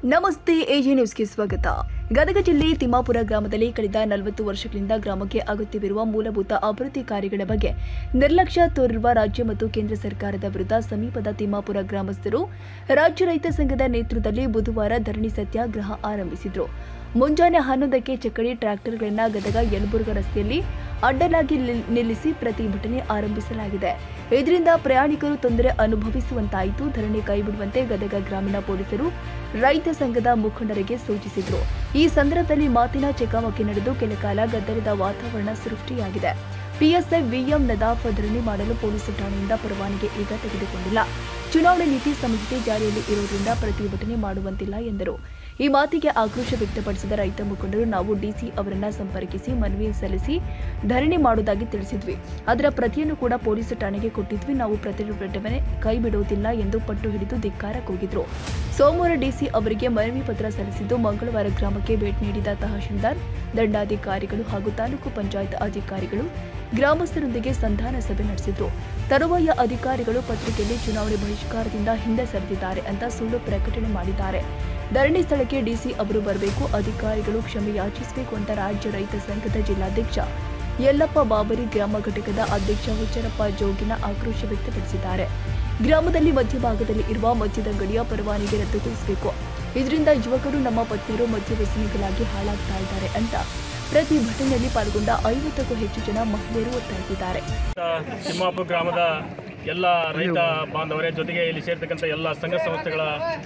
ನಮಸ್ತೆ ಎಜಿ ನ್ಯೂಸ್ಗೆ ಸ್ವಾಗತ ಗದಗ ಜಿಲ್ಲೆ ತಿಮ್ಮಾಪುರ ಗ್ರಾಮದಲ್ಲಿ ಕಳೆದ ನಲವತ್ತು ವರ್ಷಗಳಿಂದ ಗ್ರಾಮಕ್ಕೆ ಅಗತ್ಯವಿರುವ ಮೂಲಭೂತ ಅಭಿವೃದ್ಧಿ ಕಾರ್ಯಗಳ ಬಗ್ಗೆ ನಿರ್ಲಕ್ಷ್ಯ ತೋರಿರುವ ರಾಜ್ಯ ಮತ್ತು ಕೇಂದ್ರ ಸರ್ಕಾರದ ವಿರುದ್ಧ ಸಮೀಪದ ತಿಮ್ಮಾಪುರ ಗ್ರಾಮಸ್ಥರು ರಾಜ್ಯ ರೈತ ಸಂಘದ ನೇತೃತ್ವದಲ್ಲಿ ಬುಧವಾರ ಧರಣಿ ಸತ್ಯಾಗ್ರಹ ಆರಂಭಿಸಿದರು ಮುಂಜಾನೆ ಹನ್ನೊಂದಕ್ಕೆ ಚಕ್ಕಡಿ ಟ್ರ್ಯಾಕ್ಟರ್ಗಳನ್ನ ಗದಗ ಯಲಬುರ್ಗ ರಸ್ತೆಯಲ್ಲಿ ಅಡ್ಡಲಾಗಿ ನಿಲ್- ನಿಲ್ಲಿಸಿ ಪ್ರತಿಭಟನೆ ಆರಂಭಿಸಲಾಗಿದೆ ಇದರಿಂದ ಪ್ರಯಾಣಿಕರು ತೊಂದರೆ ಅನುಭವಿಸುವಂತಾಯಿತು ಧರಣಿ ಕೈಬಿಡುವಂತೆ ಗದಗ ಗ್ರಾಮೀಣ ಪೊಲೀಸರು ರೈತ ಸಂಘದ ಮುಖಂಡರಿಗೆ ಸೂಚಿಸಿದರು ಈ ಸಂದರ್ಭದಲ್ಲಿ ಮಾತಿನ ಚಕಮಕಿ ನಡೆದು ಕೆಲಕಾಲ ಗದ್ದಲದ ವಾತಾವರಣ ಸೃಷ್ಟಿಯಾಗಿದೆ ಪಿಎಸ್ಐ ವಿಎಂ ನದಾಫ್ ಧರಣಿ ಮಾಡಲು ಪೊಲೀಸ್ ಠಾಣೆಯಿಂದ ಪರವಾನಗಿ ಈಗ ತೆಗೆದುಕೊಂಡಿಲ್ಲ ಚುನಾವಣೆ ನೀತಿ ಸಂಹಿತೆ ಜಾರಿಯಲ್ಲಿ ಇರುವುದರಿಂದ ಪ್ರತಿಭಟನೆ ಮಾಡುವಂತಿಲ್ಲ ಎಂದರು ಈ ಮಾತಿಗೆ ಆಕ್ರೋಶ ವ್ಯಕ್ತಪಡಿಸಿದ ರೈತ ಮುಖಂಡರು ನಾವು ಡಿಸಿ ಅವರನ್ನ ಸಂಪರ್ಕಿಸಿ ಮನವಿ ಸಲ್ಲಿಸಿ ಧರಣಿ ಮಾಡುವುದಾಗಿ ತಿಳಿಸಿದ್ವಿ ಅದರ ಪ್ರತಿಯನ್ನು ಕೂಡ ಪೊಲೀಸ್ ಠಾಣೆಗೆ ಕೊಟ್ಟಿದ್ವಿ ನಾವು ಪ್ರತಿಭಟನೆ ಕೈ ಬಿಡುವುದಿಲ್ಲ ಎಂದು ಪಟ್ಟು ಹಿಡಿದು ಧಿಕ್ಕಾರ ಕೂಗಿದ್ರು ಸೋಮವಾರ ಡಿಸಿ ಅವರಿಗೆ ಮನವಿ ಪತ್ರ ಸಲ್ಲಿಸಿದ್ದು ಮಂಗಳವಾರ ಗ್ರಾಮಕ್ಕೆ ಭೇಟಿ ನೀಡಿದ ತಹಶೀಲ್ದಾರ್ ದಂಡಾಧಿಕಾರಿಗಳು ಹಾಗೂ ತಾಲೂಕು ಪಂಚಾಯತ್ ಅಧಿಕಾರಿಗಳು ಗ್ರಾಮಸ್ಥರೊಂದಿಗೆ ಸಂಧಾನ ಸಭೆ ನಡೆಸಿದ್ರು ತರುವಾಯ ಅಧಿಕಾರಿಗಳು ಪತ್ರಿಕೆಯಲ್ಲಿ ಚುನಾವಣೆ ಬಹಿಷ್ಕಾರದಿಂದ ಹಿಂದೆ ಸರಿದಿದ್ದಾರೆ ಅಂತ ಸುಳ್ಳು ಪ್ರಕಟಣೆ ಮಾಡಿದ್ದಾರೆ ಧರಣಿ ಸ್ಥಳಕ್ಕೆ ಡಿಸಿ ಅವರು ಬರಬೇಕು ಅಧಿಕಾರಿಗಳು ಕ್ಷಮೆ ಯಾಚಿಸಬೇಕು ಅಂತ ರಾಜ್ಯ ರೈತ ಸಂಘದ ಜಿಲ್ಲಾಧ್ಯಕ್ಷ ಯಲ್ಲಪ್ಪ ಬಾಬರಿ ಗ್ರಾಮ ಘಟಕದ ಅಧ್ಯಕ್ಷ ಹುಚ್ಚರಪ್ಪ ಜೋಗಿನ ಆಕ್ರೋಶ ವ್ಯಕ್ತಪಡಿಸಿದ್ದಾರೆ ಗ್ರಾಮದಲ್ಲಿ ಮಧ್ಯಭಾಗದಲ್ಲಿ ಇರುವ ಮದ್ಯದಂಗಡಿಯ ಪರವಾನಗಿ ರದ್ದುಗೊಳಿಸಬೇಕು ಇದರಿಂದ ಯುವಕರು ನಮ್ಮ ಪತ್ನಿಯರು ಮದ್ಯ ವ್ಯಸನಿಗಳಾಗಿ ಹಾಳಾಗ್ತಾ ಇದ್ದಾರೆ ಅಂತ ಪ್ರತಿಭಟನೆಯಲ್ಲಿ ಪಾಲ್ಗೊಂಡ ಐವತ್ತಕ್ಕೂ ಹೆಚ್ಚು ಜನ ಮಹಿಳೆಯರು ಒತ್ತಾಯಿಸಿದ್ದಾರೆ ತಿಮ್ಮಾಪುರ ಗ್ರಾಮದ ಎಲ್ಲ ರೈತ ಬಾಂಧವರೇ ಜೊತೆಗೆ ಇಲ್ಲಿ ಸೇರ್ತಕ್ಕಂಥ ಎಲ್ಲ ಸಂಘ ಸಂಸ್ಥೆಗಳ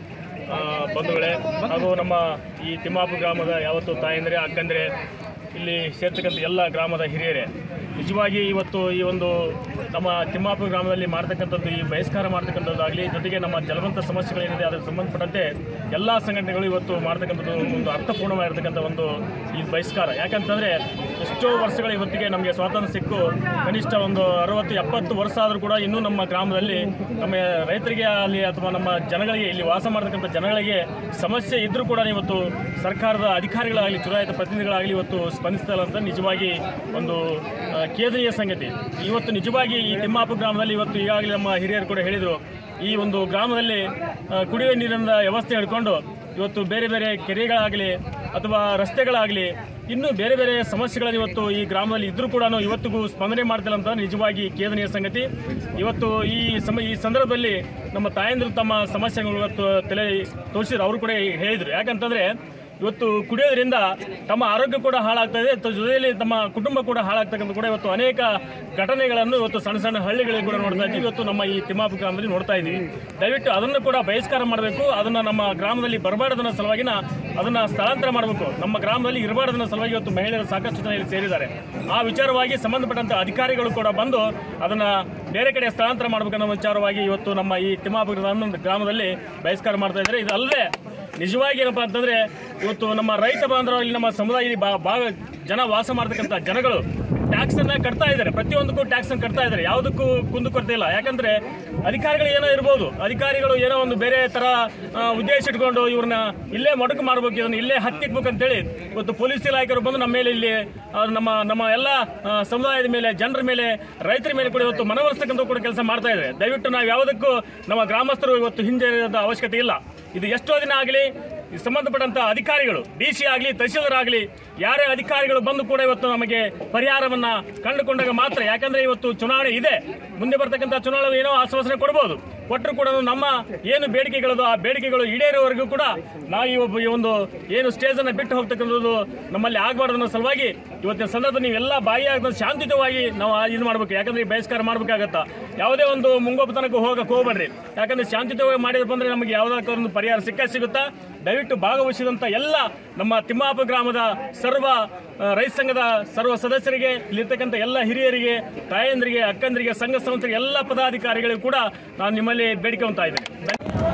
ಆ, ಬಂಧುಗಳೇ ಹಾಗೂ ನಮ್ಮ ಈ ತಿಮ್ಮಾಪುರ ಗ್ರಾಮದ ಯಾವತ್ತು ತಾಯಂದರೆ ಅಕ್ಕಂದರೆ ಇಲ್ಲಿ ಸೇರ್ತಕ್ಕಂಥ ಎಲ್ಲ ಗ್ರಾಮದ ಹಿರಿಯರೇ ನಿಜವಾಗಿ ಇವತ್ತು ಈ ಒಂದು ನಮ್ಮ ತಿಮ್ಮಾಪುರ ಗ್ರಾಮದಲ್ಲಿ ಮಾಡ್ತಕ್ಕಂಥದ್ದು ಈ ಬಹಿಷ್ಕಾರ ಮಾಡ್ತಕ್ಕಂಥದ್ದಾಗಲಿ ಜೊತೆಗೆ ನಮ್ಮ ಜಲವಂತ ಸಮಸ್ಯೆಗಳೇನಿದೆ ಅದಕ್ಕೆ ಸಂಬಂಧಪಟ್ಟಂತೆ ಎಲ್ಲ ಸಂಘಟನೆಗಳು ಇವತ್ತು ಮಾಡ್ತಕ್ಕಂಥದ್ದು ಒಂದು ಅರ್ಥಪೂರ್ಣವಾಗಿರ್ತಕ್ಕಂಥ ಒಂದು ಈ ಬಹಿಷ್ಕಾರ ಯಾಕಂತಂದರೆ ಎಷ್ಟೋ ವರ್ಷಗಳ ಇವತ್ತಿಗೆ ನಮಗೆ ಸ್ವಾತಂತ್ರ್ಯ ಸಿಕ್ಕು ಕನಿಷ್ಠ ಒಂದು ಅರವತ್ತು ಎಪ್ಪತ್ತು ವರ್ಷ ಆದರೂ ಕೂಡ ಇನ್ನೂ ನಮ್ಮ ಗ್ರಾಮದಲ್ಲಿ ನಮ್ಮ ರೈತರಿಗೆ ಆಗಲಿ ಅಥವಾ ನಮ್ಮ ಜನಗಳಿಗೆ ಇಲ್ಲಿ ವಾಸ ಮಾಡ್ತಕ್ಕಂಥ ಜನಗಳಿಗೆ ಸಮಸ್ಯೆ ಇದ್ದರೂ ಕೂಡ ಇವತ್ತು ಸರ್ಕಾರದ ಅಧಿಕಾರಿಗಳಾಗಲಿ ಚುನಾಯಿತ ಪ್ರತಿನಿಧಿಗಳಾಗಲಿ ಇವತ್ತು ಸ್ಪಂದಿಸ್ತಾ ಇಲ್ಲ ಅಂತ ನಿಜವಾಗಿ ಒಂದು ಆ, ಖೇದನೀಯ ಸಂಗತಿ ಇವತ್ತು ನಿಜವಾಗಿ ಈ ತಿಮ್ಮಾಪುರ ಗ್ರಾಮದಲ್ಲಿ ಇವತ್ತು ಈಗಾಗಲೇ ನಮ್ಮ ಹಿರಿಯರು ಕೂಡ ಹೇಳಿದರು ಈ ಒಂದು ಗ್ರಾಮದಲ್ಲಿ ಆ, ಕುಡಿಯುವ ನೀರಿನ ವ್ಯವಸ್ಥೆ ಹಿಡ್ಕೊಂಡು ಇವತ್ತು ಬೇರೆ ಬೇರೆ ಕೆರೆಗಳಾಗಲಿ ಅಥವಾ ರಸ್ತೆಗಳಾಗಲಿ ಇನ್ನೂ ಬೇರೆ ಬೇರೆ ಸಮಸ್ಯೆಗಳನ್ನು ಇವತ್ತು ಈ ಗ್ರಾಮದಲ್ಲಿ ಇದ್ರೂ ಕೂಡ ಇವತ್ತಿಗೂ ಸ್ಪಂದನೆ ಮಾಡ್ತಿಲ್ಲ ಅಂತ ನಿಜವಾಗಿ ಖೇದನೀಯ ಸಂಗತಿ ಇವತ್ತು ಈ ಸಮ ಈ ಸಂದರ್ಭದಲ್ಲಿ ನಮ್ಮ ತಾಯಂದಿರು ತಮ್ಮ ಸಮಸ್ಯೆಗಳು ಇವತ್ತು ತಲೆ ತೋರಿಸಿದ್ರು ಅವರು ಕೂಡ ಹೇಳಿದರು ಯಾಕಂತಂದರೆ ಇವತ್ತು ಕುಡಿಯೋದ್ರಿಂದ ತಮ್ಮ ಆರೋಗ್ಯ ಕೂಡ ಹಾಳಾಗ್ತಾ ಇದೆ ತ- ಜೊತೆಯಲ್ಲಿ ತಮ್ಮ ಕುಟುಂಬ ಕೂಡ ಹಾಳಾಗ್ತಕ್ಕಂಥ ಕೂಡ ಇವತ್ತು ಅನೇಕ ಘಟನೆಗಳನ್ನು ಇವತ್ತು ಸಣ್ಣ ಸಣ್ಣ ಹಳ್ಳಿಗಳಿಗೆ ಕೂಡ ನೋಡ್ತಾ ಇದ್ದೀವಿ ಇವತ್ತು ನಮ್ಮ ಈ ತಿಮ್ಮಾಪುರ ಗ್ರಾಮದಲ್ಲಿ ನೋಡ್ತಾ ಇದ್ದೀವಿ ದಯವಿಟ್ಟು ಅದನ್ನು ಕೂಡ ಬಹಿಷ್ಕಾರ ಮಾಡಬೇಕು ಅದನ್ನು ನಮ್ಮ ಗ್ರಾಮದಲ್ಲಿ ಬರಬಾರ್ದನ್ನ ಸಲುವಾಗಿನ ಅದನ್ನು ಸ್ಥಳಾಂತರ ಮಾಡಬೇಕು ನಮ್ಮ ಗ್ರಾಮದಲ್ಲಿ ಇರಬಾರ್ದನ್ನ ಸಲುವಾಗಿ ಇವತ್ತು ಮಹಿಳೆಯರು ಸಾಕಷ್ಟು ಜನ ಇಲ್ಲಿ ಸೇರಿದ್ದಾರೆ ಆ ವಿಚಾರವಾಗಿ ಸಂಬಂಧಪಟ್ಟಂತ ಅಧಿಕಾರಿಗಳು ಕೂಡ ಬಂದು ಅದನ್ನು ಬೇರೆ ಕಡೆ ಸ್ಥಳಾಂತರ ಮಾಡಬೇಕನ್ನೋ ವಿಚಾರವಾಗಿ ಇವತ್ತು ನಮ್ಮ ಈ ತಿಮ್ಮಾಪುರ ಗ್ರಾಮ- ಗ್ರಾಮದಲ್ಲಿ ಬಹಿಷ್ಕಾರ ಮಾಡ್ತಾ ಇದ್ದಾರೆ ಇದಲ್ಲದೆ ನಿಜವಾಗಿ ಏನಪ್ಪಾ ಅಂತಂದ್ರೆ ಇವತ್ತು ನಮ್ಮ ರೈತ ಬಾಂಧವರು ಇಲ್ಲಿ ನಮ್ಮ ಸಮುದಾಯದಲ್ಲಿ ಬಾ- ಭಾಗ ಜನ ವಾಸ ಮಾಡ್ತಕ್ಕಂಥ ಜನಗಳು ಟ್ಯಾಕ್ಸ್ ಅನ್ನ ಕಟ್ತಾ ಇದ್ದಾರೆ ಪ್ರತಿಯೊಂದಕ್ಕೂ ಟ್ಯಾಕ್ಸ್ ಅನ್ನು ಕಟ್ತಾ ಇದ್ದಾರೆ ಯಾವುದಕ್ಕೂ ಕುಂದು ಕೊರತೆ ಇಲ್ಲ ಯಾಕಂದ್ರೆ ಅಧಿಕಾರಿಗಳು ಏನೋ ಇರ್ಬೋದು ಅಧಿಕಾರಿಗಳು ಏನೋ ಒಂದು ಬೇರೆ ತರ ಆ, ಉದ್ದೇಶ ಇಟ್ಕೊಂಡು ಇವ್ರನ್ನ ಇಲ್ಲೇ ಮೊಟಕು ಮಾಡ್ಬೇಕು ಇದನ್ನ ಇಲ್ಲೇ ಹತ್ತಿಕ್ಬೇಕು ಅಂತೇಳಿ ಇವತ್ತು ಪೊಲೀಸ್ ಇಲಾಖೆಯವರು ಬಂದು ನಮ್ಮ ಮೇಲೆ ಇಲ್ಲಿ ಆ, ನಮ್ಮ ನಮ್ಮ ಎಲ್ಲ ಆ, ಸಮುದಾಯದ ಮೇಲೆ ಜನರ ಮೇಲೆ ರೈತರ ಮೇಲೆ ಕೂಡ ಇವತ್ತು ಮನವೊಲಿಸ್ತಕ್ಕಂಥ ಕೂಡ ಕೆಲಸ ಮಾಡ್ತಾ ಇದ್ದಾರೆ ದಯವಿಟ್ಟು ನಾವು ಯಾವುದಕ್ಕೂ ನಮ್ಮ ಗ್ರಾಮಸ್ಥರು ಇವತ್ತು ಹಿಂಜರಿದ ಅವಶ್ಯಕತೆ ಇಲ್ಲ ಇದು ಎಷ್ಟೋ ದಿನ ಆಗಲಿ ಸಂಬಂಧಪಟ್ಟಂತ ಅಧಿಕಾರಿಗಳು ಡಿ ಸಿ ಆಗಲಿ ತಹಶೀಲ್ದಾರ್ ಆಗಲಿ ಯಾರೇ ಅಧಿಕಾರಿಗಳು ಬಂದು ಕೂಡ ಇವತ್ತು ನಮಗೆ ಪರಿಹಾರವನ್ನ ಕಂಡುಕೊಂಡಾಗ ಮಾತ್ರ ಯಾಕಂದ್ರೆ ಇವತ್ತು ಚುನಾವಣೆ ಇದೆ ಮುಂದೆ ಬರ್ತಕ್ಕಂಥ ಚುನಾವಣೆ ಏನೋ ಆಶ್ವಾಸನೆ ಕೊಡಬಹುದು ಕೊಟ್ಟರು ಕೂಡ ನಮ್ಮ ಏನು ಬೇಡಿಕೆಗಳದು ಆ ಬೇಡಿಕೆಗಳು ಈಡೇರುವವರೆಗೂ ಕೂಡ ನಾವು ಈ ಒಬ್ಬ ಈ ಒಂದು ಏನು ಸ್ಟೇಜ್ ಅನ್ನ ಬಿಟ್ಟು ಹೋಗ್ತಕ್ಕಂಥದ್ದು ನಮ್ಮಲ್ಲಿ ಆಗಬಾರ್ದು ಅನ್ನೋ ಸಲುವಾಗಿ ಇವತ್ತಿನ ಸಂದರ್ಭ ನೀವೆಲ್ಲ ಬಾಯಿಯಾಗ ಶಾಂತಿಯುತವಾಗಿ ನಾವು ಆ ಇದು ಮಾಡ್ಬೇಕು ಯಾಕಂದ್ರೆ ಈ ಬಹಿಷ್ಕಾರ ಮಾಡ್ಬೇಕಾಗತ್ತಾ ಯಾವುದೇ ಒಂದು ಮುಂಗೋಪತನಕ್ಕೆ ಹೋಗಕ್ಕೆ ಹೋಗ್ಬೇಡ್ರಿ ಯಾಕಂದ್ರೆ ಶಾಂತಿಯುತವಾಗಿ ಮಾಡಿದ್ರೆ ಬಂದ್ರೆ ನಮಗೆ ಯಾವುದಾದ್ರು ಒಂದು ಪರಿಹಾರ ಸಿಕ್ಕ ಸಿಗುತ್ತಾ ದಯವಿಟ್ಟು ಭಾಗವಹಿಸಿದಂತ ಎಲ್ಲ ನಮ್ಮ ತಿಮ್ಮಾಪುರ ಗ್ರಾಮದ ಸರ್ವ ಆ, ರೈತ ಸಂಘದ ಸರ್ವ ಸದಸ್ಯರಿಗೆ ಇಲ್ಲಿರ್ತಕ್ಕಂಥ ಎಲ್ಲ ಹಿರಿಯರಿಗೆ ತಾಯಂದರಿಗೆ ಅಕ್ಕಂದರಿಗೆ ಸಂಘ ಸಂಸ್ಥೆಗೆ ಎಲ್ಲ ಪದಾಧಿಕಾರಿಗಳಿಗೂ ಕೂಡ ನಾನು ನಿಮ್ಮಲ್ಲಿ ಬೇಡಿಕೊಂತಾ ಇದ್ದೇನೆ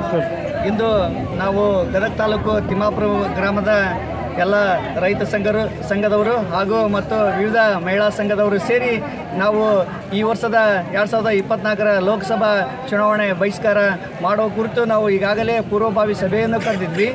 ಇಂದು ನಾವು ಗದಗ ತಾಲೂಕು ತಿಮ್ಮಾಪುರ ಗ್ರಾಮದ ಎಲ್ಲ ರೈತ ಸಂಘರು ಸಂಘದವರು ಹಾಗೂ ಮತ್ತು ವಿವಿಧ ಮಹಿಳಾ ಸಂಘದವರು ಸೇರಿ ನಾವು ಈ ವರ್ಷದ ಎರಡು ಸಾವಿರದ ಇಪ್ಪತ್ನಾಲ್ಕರ ಲೋಕಸಭಾ ಚುನಾವಣೆ ಬಹಿಷ್ಕಾರ ಮಾಡೋ ಕುರಿತು ನಾವು ಈಗಾಗಲೇ ಪೂರ್ವಭಾವಿ ಸಭೆಯನ್ನು ಕರೆದಿದ್ವಿ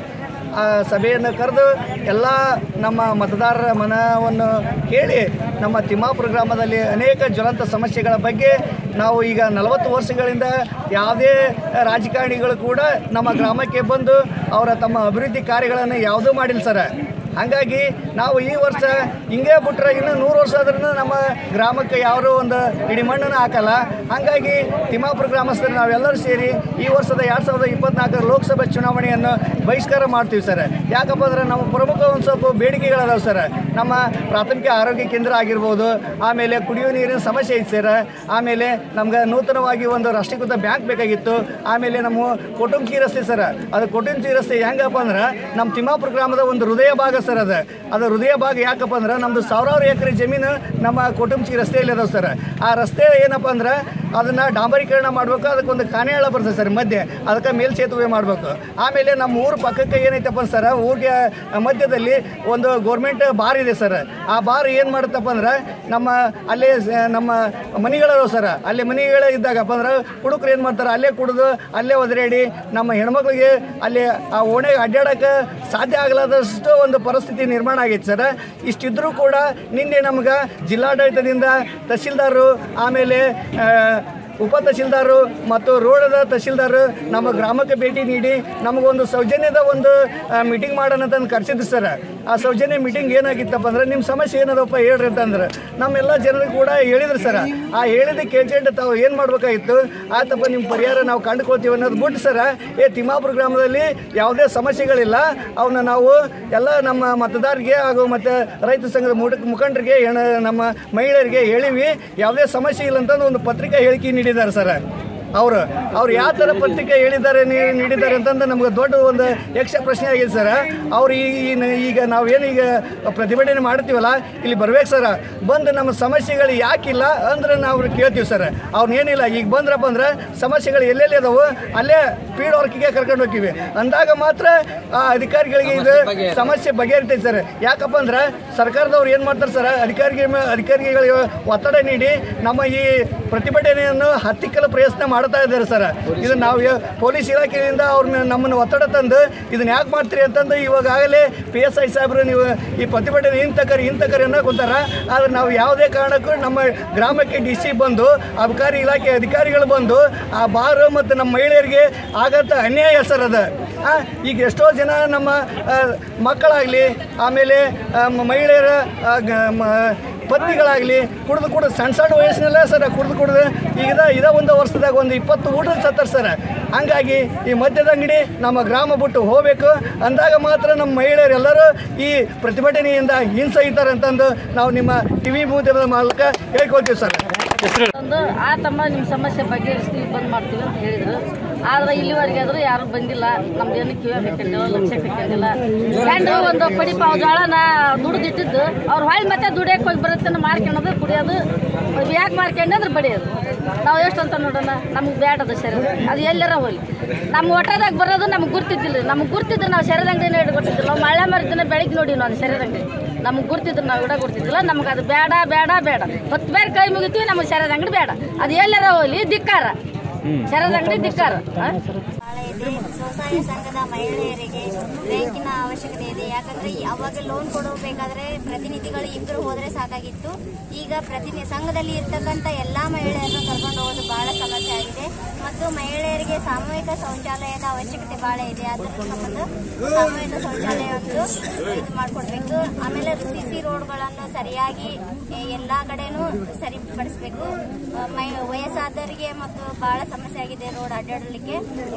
ಆ ಸಭೆಯನ್ನು ಕರೆದು ಎಲ್ಲ ನಮ್ಮ ಮತದಾರರ ಮನವನ್ನು ಕೇಳಿ ನಮ್ಮ ತಿಮ್ಮಾಪುರ ಗ್ರಾಮದಲ್ಲಿ ಅನೇಕ ಜ್ವಲಂತ ಸಮಸ್ಯೆಗಳ ಬಗ್ಗೆ ನಾವು ಈಗ ನಲವತ್ತು ವರ್ಷಗಳಿಂದ ಯಾವುದೇ ರಾಜಕಾರಣಿಗಳು ಕೂಡ ನಮ್ಮ ಗ್ರಾಮಕ್ಕೆ ಬಂದು ಅವರ ತಮ್ಮ ಅಭಿವೃದ್ಧಿ ಕಾರ್ಯಗಳನ್ನು ಯಾವುದೂ ಮಾಡಿಲ್ಲ ಸರ್ ಹಾಗಾಗಿ ನಾವು ಈ ವರ್ಷ ಹಿಂಗೆ ಬಿಟ್ರೆ ಇನ್ನು ನೂರು ವರ್ಷ ಆದ್ರೂ ನಮ್ಮ ಗ್ರಾಮಕ್ಕೆ ಯಾರೂ ಒಂದು ಇಡಿ ಮಣ್ಣನ್ನು ಹಾಕಲ್ಲ ಹಾಗಾಗಿ ತಿಮ್ಮಾಪುರ ಗ್ರಾಮಸ್ಥರು ನಾವೆಲ್ಲರೂ ಸೇರಿ ಈ ವರ್ಷದ ಎರಡು ಸಾವಿರದ ಇಪ್ಪತ್ನಾಲ್ಕರ ಲೋಕಸಭಾ ಚುನಾವಣೆಯನ್ನು ಬಹಿಷ್ಕಾರ ಮಾಡ್ತೀವಿ ಸರ್ ಯಾಕಪ್ಪ ಅಂದ್ರೆ ನಮ್ಮ ಪ್ರಮುಖ ಒಂದು ಸ್ವಲ್ಪ ಬೇಡಿಕೆಗಳದಾವೆ ಸರ್ ನಮ್ಮ ಪ್ರಾಥಮಿಕ ಆರೋಗ್ಯ ಕೇಂದ್ರ ಆಗಿರ್ಬೋದು ಆಮೇಲೆ ಕುಡಿಯುವ ನೀರಿನ ಸಮಸ್ಯೆ ಐತೆ ಸರ್ ಆಮೇಲೆ ನಮ್ಗೆ ನೂತನವಾಗಿ ಒಂದು ರಾಷ್ಟ್ರೀಕೃತ ಬ್ಯಾಂಕ್ ಬೇಕಾಗಿತ್ತು ಆಮೇಲೆ ನಮ್ಮ ಕೊಟುಂಬಿ ರಸ್ತೆ ಸರ್ ಅದು ಕೊಟುಂಬಿ ರಸ್ತೆ ಹೆಂಗಪ್ಪ ಅಂದ್ರೆ ನಮ್ಮ ತಿಮ್ಮಾಪುರ ಗ್ರಾಮದ ಒಂದು ಹೃದಯ ಭಾಗ ಸರ್ ಅದು ಅದು ಹೃದಯ ಭಾಗ ಯಾಕಪ್ಪ ಅಂದ್ರೆ ನಮ್ಮದು ಸಾವಿರಾರು ಎಕರೆ ಜಮೀನು ನಮ್ಮ ಕೊಟುಂಬಿ ರಸ್ತೆಯಲ್ಲಿ ಅದಾವೆ ಸರ್ ಆ ರಸ್ತೆ ಏನಪ್ಪ ಅಂದ್ರೆ ಅದನ್ನು ಡಾಂಬರೀಕರಣ ಮಾಡಬೇಕು ಅದಕ್ಕೊಂದು ಕಾನೆಯಾಳ ಬರ್ತದೆ ಸರ್ ಮಧ್ಯೆ ಅದಕ್ಕೆ ಮೇಲ್ ಸೇತುವೆ ಮಾಡಬೇಕು ಆಮೇಲೆ ನಮ್ಮ ಊರ ಪಕ್ಕಕ್ಕೆ ಏನೈತಪ್ಪ ಸರ್ ಊರಿಗೆ ಮಧ್ಯದಲ್ಲಿ ಒಂದು ಗೌರ್ಮೆಂಟ್ ಬಾರ್ ಇದೆ ಸರ್ ಆ ಬಾರ್ ಏನು ಮಾಡುತ್ತಪ್ಪ ಅಂದ್ರೆ ನಮ್ಮ ಅಲ್ಲೇ ಸ- ನಮ್ಮ ಮನೆಗಳದಾವ ಸರ್ ಅಲ್ಲಿ ಮನೆಗಳು ಇದ್ದಾಗಪ್ಪ ಅಂದ್ರೆ ಕುಡುಕರು ಏನು ಮಾಡ್ತಾರೆ ಅಲ್ಲೇ ಕುಡಿದು ಅಲ್ಲೇ ಒದರಾಡಿ ನಮ್ಮ ಹೆಣ್ಮಕ್ಳಿಗೆ ಅಲ್ಲಿ ಆ ಓಣೆಗೆ ಅಡ್ಡಾಡಕ್ಕೆ ಸಾಧ್ಯ ಆಗಲಾದಷ್ಟು ಒಂದು ಪರಿಸ್ಥಿತಿ ನಿರ್ಮಾಣ ಆಗೈತೆ ಸರ್ ಇಷ್ಟಿದ್ರೂ ಕೂಡ ನಿನ್ನೆ ನಮ್ಗೆ ಜಿಲ್ಲಾಡಳಿತದಿಂದ ತಹಸೀಲ್ದಾರು ಆಮೇಲೆ ಆ, ಉಪ ತಹಸೀಲ್ದಾರು ಮತ್ತು ರೋಡದ ತಹಸೀಲ್ದಾರ್ ನಮ್ಮ ಗ್ರಾಮಕ್ಕೆ ಭೇಟಿ ನೀಡಿ ನಮಗೊಂದು ಸೌಜನ್ಯದ ಒಂದು ಮೀಟಿಂಗ್ ಮಾಡೋಣ ಅಂತ ಕರೆಸಿದ್ರು ಸರ್ ಆ ಸೌಜನ್ಯ ಮೀಟಿಂಗ್ ಏನಾಗಿತ್ತಪ್ಪ ಅಂದ್ರೆ ನಿಮ್ಮ ಸಮಸ್ಯೆ ಏನದಪ್ಪ ಹೇಳ್ರಿ ಅಂತಂದ್ರೆ ನಮ್ಮೆಲ್ಲ ಜನರಿಗೆ ಕೂಡ ಹೇಳಿದ್ರು ಸರ್ ಆ ಹೇಳಿದ ಕೇಳ್ಕೊಂಡು ತಾವು ಏನು ಮಾಡ್ಬೇಕಾಗಿತ್ತು ಆಯ್ತಪ್ಪ ನಿಮ್ಮ ಪರಿಹಾರ ನಾವು ಕಂಡುಕೊಳ್ತೀವಿ ಅನ್ನೋದು ಬಿಟ್ಟು ಸರ್ ಏ ತಿಮ್ಮಾಪುರ ಗ್ರಾಮದಲ್ಲಿ ಯಾವುದೇ ಸಮಸ್ಯೆಗಳಿಲ್ಲ ಅವನ್ನ ನಾವು ಎಲ್ಲ ನಮ್ಮ ಮತದಾರರಿಗೆ ಹಾಗೂ ಮತ್ತು ರೈತ ಸಂಘದ ಮುಡ ಮುಖಂಡರಿಗೆ ಹೆಣ ನಮ್ಮ ಮಹಿಳೆಯರಿಗೆ ಹೇಳಿವಿ ಯಾವುದೇ ಸಮಸ್ಯೆ ಇಲ್ಲ ಅಂತ ಒಂದು ಪತ್ರಿಕಾ ಹೇಳಿಕೆ ನೀಡಿದ್ದಾರೆ ಸರ್ ಅವರು ಅವ್ರು ಯಾವ ಥರ ಪತ್ರಿಕೆ ಹೇಳಿದ್ದಾರೆ ನೀ- ನೀಡಿದ್ದಾರೆ ಅಂತಂದು ನಮ್ಗೆ ದೊಡ್ಡ ಒಂದು ಯಕ್ಷ ಪ್ರಶ್ನೆ ಆಗಿದೆ ಸರ್ ಅವ್ರು ಈ ಈ- ಈಗ ನಾವೇನು ಈಗ ಪ್ರತಿಭಟನೆ ಮಾಡ್ತೀವಲ್ಲ ಇಲ್ಲಿ ಬರ್ಬೇಕು ಸರ್ ಬಂದು ನಮ್ಮ ಸಮಸ್ಯೆಗಳು ಯಾಕಿಲ್ಲ ಅಂದ್ರೆ ನಾವು ಅವ್ರಿಗೆ ಕೇಳ್ತೀವಿ ಸರ್ ಅವ್ರನ್ನೇನಿಲ್ಲ ಈಗ ಬಂದ್ರಪ್ಪ ಅಂದ್ರೆ ಸಮಸ್ಯೆಗಳು ಎಲ್ಲೆಲ್ಲಿ ಅದಾವು ಅಲ್ಲೇ ಫೀಲ್ಡ್ ವರ್ಕಿಗೆ ಕರ್ಕೊಂಡು ಹೋಗ್ತೀವಿ ಅಂದಾಗ ಮಾತ್ರ ಆ ಅಧಿಕಾರಿಗಳಿಗೆ ಇದು ಸಮಸ್ಯೆ ಬಗೆಹರಿತೈತೆ ಸರ್ ಯಾಕಪ್ಪ ಅಂದ್ರೆ ಸರ್ಕಾರದವ್ರು ಏನು ಮಾಡ್ತಾರೆ ಸರ್ ಅಧಿಕಾರಿಗೆ ಮೇ- ಅಧಿಕಾರಿಗಳಿಗೆ ಒತ್ತಡ ನೀಡಿ ನಮ್ಮ ಈ ಪ್ರತಿಭಟನೆಯನ್ನು ಹತ್ತಿಕ್ಕಲು ಪ್ರಯತ್ನ ಮಾಡ್ತಾ ಇದ್ದಾರೆ ಸರ್ ಇದು ನಾವು ಯ- ಪೊಲೀಸ್ ಇಲಾಖೆಯಿಂದ ಅವ್ರ ಮೇಲೆ ನಮ್ಮನ್ನು ಒತ್ತಡ ತಂದು ಇದನ್ನ ಯಾಕೆ ಮಾಡ್ತೀರಿ ಅಂತಂದು ಇವಾಗಲೇ ಪಿ ಎಸ್ ಐ ಸಾಹೇಬ್ರು ನೀವು ಈ ಪ್ರತಿಭಟನೆ ಇಂತಕರಿ ಇಂತಕರಿ ಅನ್ನೋ ಕುಂತಾರ ಆದ್ರೆ ನಾವು ಯಾವುದೇ ಕಾರಣಕ್ಕೂ ನಮ್ಮ ಗ್ರಾಮಕ್ಕೆ ಡಿ ಸಿ ಬಂದು ಅಬಕಾರಿ ಇಲಾಖೆ ಅಧಿಕಾರಿಗಳು ಬಂದು ಆ ಬಾರು ಮತ್ತು ನಮ್ಮ ಮಹಿಳೆಯರಿಗೆ ಆಗಂತ ಅನ್ಯಾಯ ಸರ್ ಅದು ಆ, ಈಗ ಎಷ್ಟೋ ಜನ ನಮ್ಮ ಆ, ಮಕ್ಕಳಾಗಲಿ ಆಮೇಲೆ ಆ, ಮ- ಮಹಿಳೆಯರ ಆ, ಗ- ಮ- ಪತ್ನಿಗಳಾಗಲಿ ಕುಡಿದು ಕುಡಿದು ಸಣ್ಣ ಸಣ್ಣ ವಯಸ್ಸಿನಲ್ಲೇ ಸರ್ ಕುಡಿದು ಕುಡಿದು ಈಗ ಇದ ಒಂದು ವರ್ಷದಾಗ ಒಂದು ಇಪ್ಪತ್ತು ಊಟದ ಸತ್ತಾರ ಸರ್ ಹಂಗಾಗಿ ಈ ಮದ್ಯದ ಅಂಗಡಿ ನಮ್ಮ ಗ್ರಾಮ ಬಿಟ್ಟು ಹೋಗಬೇಕು ಅಂದಾಗ ಮಾತ್ರ ನಮ್ಮ ಮಹಿಳೆಯರೆಲ್ಲರೂ ಈ ಪ್ರತಿಭಟನೆಯಿಂದ ಹಿಂಸಹಿತಾರೆ ಅಂತಂದು ನಾವು ನಿಮ್ಮ ಟಿ ವಿ ಮಾಧ್ಯಮದ ಮೂಲಕ ಹೇಳ್ಕೊಳ್ತೀವಿ ಸರ್ ಒಂದು ಆ ತಮ್ಮ ನಿಮ್ಮ ಸಮಸ್ಯೆ ಬಗೆಹರಿಸ್ತೀವಿ ಬಂದ್ ಮಾಡ್ತೀವಿ ಅಂತ ಹೇಳಿದ್ರು ಆದ್ರೆ ಇಲ್ಲಿವರೆಗೆ ಆದ್ರೂ ಯಾರು ಬಂದಿಲ್ಲ ನಮ್ದೇನು ಕಿವಿ ಬೇಕಂದಿಲ್ಲ ಲಕ್ಷ ಬೇಕಂದಿಲ್ಲ ಗಂಡು ಒಂದು ಪಡಿ ಪಾವು ಜೋಳನ ದುಡ್ದಿಟ್ಟಿದ್ದು ಅವ್ರು ಹೊಳ್ಳಿ ಮತ್ತೆ ದುಡಿಯಕ್ಕೆ ಹೋಗಿ ಬರುತ್ತೆ ಮಾರ್ಕೊಳ್ಳೋದು ಕುಡಿಯೋದು ಯಾಕೆ ಮಾರ್ಕೊಂಡು ಅಂದ್ರೆ ಬಡಿಯೋದು ನಾವು ಎಷ್ಟು ಅಂತ ನೋಡೋಣ ನಮ್ಗೆ ಬೇಡದು ಸರಿ ಅದು ಎಲ್ಲರ ಹೋಗ್ಲಿ ನಮ್ಮ ಒಟ್ಟದಾಗ ಬರೋದು ನಮ್ಗೆ ಗುರ್ತಿದ್ದಿಲ್ಲ ನಮ್ಗೆ ಗುರ್ತಿದ್ರೆ ನಾವು ಸೆರೆದ ಅಂಗಡಿನ ಇಟ್ಕೊಟ್ಟಿದ್ದಿಲ್ಲ ನಾವು ಮಳೆ ಮರಿದಿನ ಬೆಳಿಗ್ಗೆ ನೋಡಿ ನಾವು ಸೆರೆದ ಅಂಗಡಿ ನಮ್ಗೆ ಗುರ್ತಿದ್ರೆ ನಾವು ಇಡ ಗುರ್ತಿದ್ದಿಲ್ಲ ನಮ್ಗೆ ಅದು ಬೇಡ ಬೇಡ ಬೇಡ ಹೊತ್ತು ಬೇರೆ ಕೈ ಮುಗಿತೀವಿ ನಮಗೆ ಸೆರೆದ ಅಂಗಡಿ ಬೇಡ ಅದು ಎಲ್ಲರ ಹೋಗ್ಲಿ ಧಿಕ್ಕಾರ ಸೆರೆದ ಅಂಗಡಿ ಧಿಕ್ಕಾರ ಆ? ಬಹಳ ಇದೆ ಸ್ವಸಹಾಯ ಸಂಘದ ಮಹಿಳೆಯರಿಗೆ ಬ್ಯಾಂಕಿನ ಅವಶ್ಯಕತೆ ಇದೆ ಯಾಕಂದ್ರೆ ಅವಾಗ ಲೋನ್ ಕೊಡಬೇಕಾದ್ರೆ ಪ್ರತಿನಿಧಿಗಳು ಇಬ್ಬರು ಹೋದ್ರೆ ಸಾಕಾಗಿತ್ತು ಈಗ ಪ್ರತಿನಿ ಸಂಘದಲ್ಲಿ ಇರ್ತಕ್ಕಂಥ ಎಲ್ಲಾ ಮಹಿಳೆಯರನ್ನು ಕರ್ಕೊಂಡು ಹೋಗೋದು ಬಹಳ ಸಮಸ್ಯೆ ಆಗಿದೆ ಮತ್ತು ಮಹಿಳೆಯರಿಗೆ ಸಾಮೂಹಿಕ ಶೌಚಾಲಯದ ಅವಶ್ಯಕತೆ ಬಹಳ ಇದೆ ಅದರ ಸಂಬಂಧ ಸಾಮೂಹಿಕ ಶೌಚಾಲಯ ಒಂದು ಇದು ಮಾಡಿಕೊಡ್ಬೇಕು ಆಮೇಲೆ ಸಿ ಸಿ ರೋಡ್ಗಳನ್ನು ಸರಿಯಾಗಿ ಎ, ಎಲ್ಲಾ ಕಡೆನೂ ಸರಿಪಡಿಸ್ಬೇಕು ಅ, ಮೈ ವಯಸ್ಸಾದವರಿಗೆ ಮತ್ತು ಬಹಳ ಸಮಸ್ಯೆ ಆಗಿದೆ ರೋಡ್ ಅಡ್ಡಾಡಲಿಕ್ಕೆ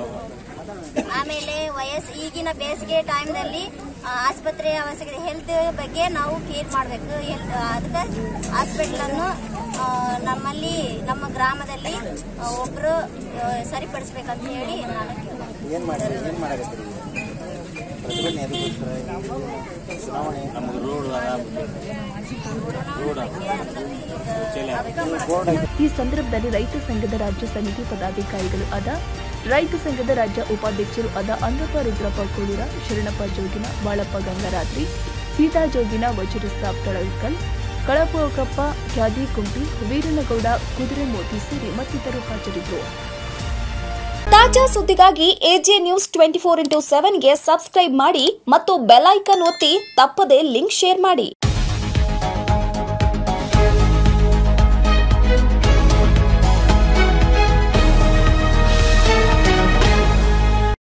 ಆಮೇಲೆ ವಯಸ್ಸು ಈಗಿನ ಬೇಸಿಗೆ ಟೈಮ್ನಲ್ಲಿ ಆಸ್ಪತ್ರೆಯ ಅವಶ್ಯಕತೆ ಹೆಲ್ತ್ ಬಗ್ಗೆ ನಾವು ಕೇರ್ ಮಾಡಬೇಕು ಹೆಲ್ತ್ ಅದಕ್ಕೆ ಹಾಸ್ಪಿಟ್ಲನ್ನು ಆ, ನಮ್ಮಲ್ಲಿ ನಮ್ಮ ಗ್ರಾಮದಲ್ಲಿ ಆ, ಒಬ್ರು ಆ, ಸರಿಪಡಿಸ್ಬೇಕಂತ ಹೇಳಿ ನಾನು ಕೇಳ್ತೀನಿ. ಏನು ಮಾಡಿ ಏನು ಮಾಡಾಕತ್ತೀರಿ ಪ್ರತಿಭಟನೆ ಅದಕ್ಕೋಸ್ಕರ ಚುನಾವಣೆ ನಮಗೆ ರೋಡ್ ರೋಡ್ ಬೋರ್ಡ್ ಈ ಸಂದರ್ಭದಲ್ಲಿ ರೈತ ಸಂಘದ ರಾಜ್ಯ ಸಮಿತಿ ಪದಾಧಿಕಾರಿಗಳು ಆದ ರೈತ ಸಂಘದ ರಾಜ್ಯ ಉಪಾಧ್ಯಕ್ಷರು ಆದ ಅಂಗಪ್ಪ ರುದ್ರಪ್ಪ ಕೋಳೂರ ಶರಣಪ್ಪ ಜೋಗಿನ ಬಾಳಪ್ಪ ಗಂಗರಾತ್ರಿ ಸೀತಾ ಜೋಗಿನ ವಜ್ರಸಾಬ್ ತಳಕಲ್ ಕಳಪೋಕಪ್ಪ ಖ್ಯಾದಿ ಕುಂಟಿ ವೀರನಗೌಡ ಕುದುರೆಮೋತಿ ಸೇರಿ ಮತ್ತಿತರರು ಹಾಜರಿದ್ದರು ತಾಜಾ ಸುದ್ದಿಗಾಗಿ AJ news twenty four into ಸೆವೆನ್ಗೆ ಸಬ್ಸ್ಕ್ರೈಬ್ ಮಾಡಿ ಮತ್ತು ಬೆಲ್ ಐಕನ್ ಒತ್ತಿ ತಪ್ಪದೇ ಲಿಂಕ್ ಶೇರ್ ಮಾಡಿ